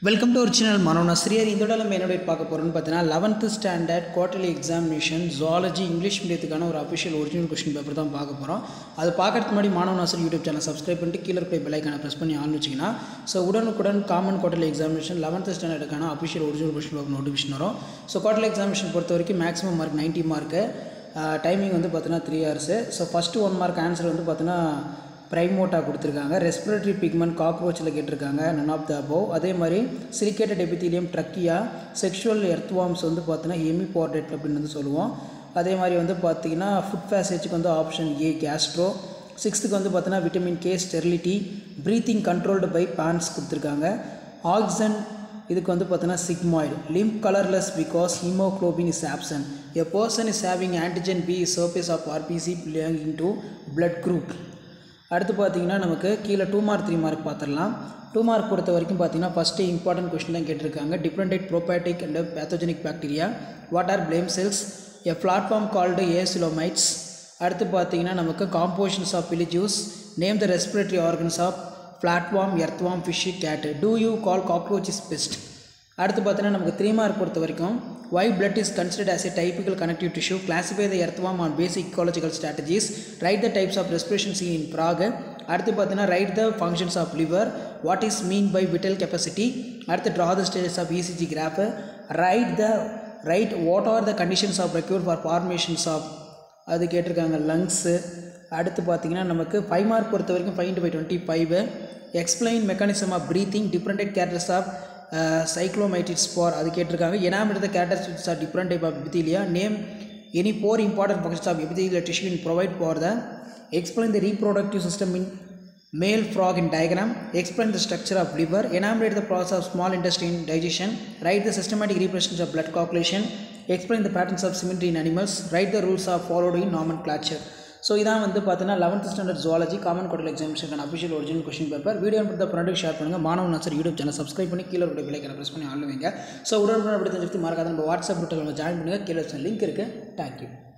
welcome to original மனோனஸ்ரீயர் இந்த விட நம்ம என்னோட பார்க்க போகிறோம்னு பார்த்தீங்கன்னா eleventh standard quarterly examination zoology English மீடியத்துக்கான ஒரு அஃபிஷியல் ஒரிஜினல் கொஸ்டின் பேப்பர் தான் பார்க்க போகிறோம் அது பார்க்கறதுக்கு முன்னாடி மாணவனாசர் யூடியூப் சேனல் சப்ஸ்கிரைப் பண்ணிட்டு கீழே இருக்க பெல்லைக்கான ப்ரெஸ் பண்ணி ஆன் வச்சிங்கன்னா ஸோ உடனுக்குடன் காமன் குவார்டர்லி எக்ஸாமினேஷன் லெவன்த்து ஸ்டாண்டர்டுக்கான official original question paper notification வரும் ஸோ குவார்டர்லி எக்ஸாமினேஷன் பொறுத்த வரைக்கும் மேக்ஸிமம் மார்க் 90 மார்க்கு டைமிங் வந்து பார்த்தீங்கன்னா three hours so first one mark answer வந்து பார்த்தீங்கன்னா ப்ரைமோட்டா கொடுத்துருக்காங்க ரெஸ்பிரேட்டரி பிக்மெண்ட் காக்ரோச்சில் கேட்டிருக்காங்க நன் ஆஃப் த அபோவ் அதே மாதிரி ciliated epithelium trachea sexual earthworms வந்து பார்த்தீங்கன்னா எமி போர்டேட் அப்படின்னு வந்து சொல்லுவோம் அதே மாதிரி வந்து பார்த்தீங்கன்னா ஃபுட் பேசேஜுக்கு வந்து ஆப்ஷன் ஏ கேஸ்ட்ரோ சிக்ஸ்த்துக்கு வந்து பார்த்தீங்கன்னா vitamin K sterility breathing controlled by pons கொடுத்துருக்காங்க ஆக்சிஜன் இதுக்கு வந்து பார்த்தீங்கன்னா sigmoid lymph colourless because haemoglobin is absent a person is having antigen B surface of RBC belonging to blood group அடுத்து பார்த்தீங்கன்னா நமக்கு கீழே டூ மார்க் த்ரீ மார்க் பார்த்துடலாம் two mark பொறுத்த வரைக்கும் பார்த்தீங்கன்னா ஃபஸ்ட்டு இம்பார்ட்டன்ட் கொஸ்டின் தான் கேட்டிருக்காங்க differentiate probiotic and pathogenic bacteria what are flame cells a platform called acoelomates அடுத்து பார்த்தீங்கன்னா நமக்கு compositions of bile juice name the respiratory organs of platform earthworm fish கேட்டு do you call cockroach is best அடுத்து பார்த்தீங்கன்னா நமக்கு three mark பொறுத்த வரைக்கும் why blood is considered as a typical connective tissue classify the earthworm on basic ecological strategies write the types of respiration seen in frog அடுத்து பார்த்தீங்கன்னா write the functions of liver what is mean by vital capacity அடுத்து draw the stages of ECG graph write the write what are the conditions of required for formations of அது கேட்டிருக்காங்க lungs அடுத்து பார்த்தீங்கன்னா நமக்கு five mark பொறுத்த வரைக்கும் five into five twenty five explain mechanism of breathing different characters of சைக்ளோமைட்டிஸ் ஸ்பார் அது கேட்டிருக்காங்க enumerate the characters are different type of epithelia name any four important functions of epithelia tissue in provide for the explain the reproductive system in male frog in diagram explain the structure of liver enumerate the process of small intestine digestion write the systematic representation of blood coagulation explain the patterns of symmetry in animals write the rules of followed in nomenclature so இதான் வந்து பார்த்தீங்கன்னா eleventh standard zoology common கோட்டல் examination official original question paper video கொடுத்த product share பண்ணுங்கள் மாணவ நர்சர் YouTube channel subscribe பண்ணி கீழே இருக்க பிள்ளைக்கான ப்ரெஸ் பண்ணி ஆள் வைங்க ஸோ உடனுக்குடன் அப்படி தெரிஞ்சுட்டு மறக்காத நம்ம வாட்ஸ்அப் குரூப்பில் ஜாயின் பண்ணுங்கள் கீழே லிங்க் இருக்குது தேங்க்யூ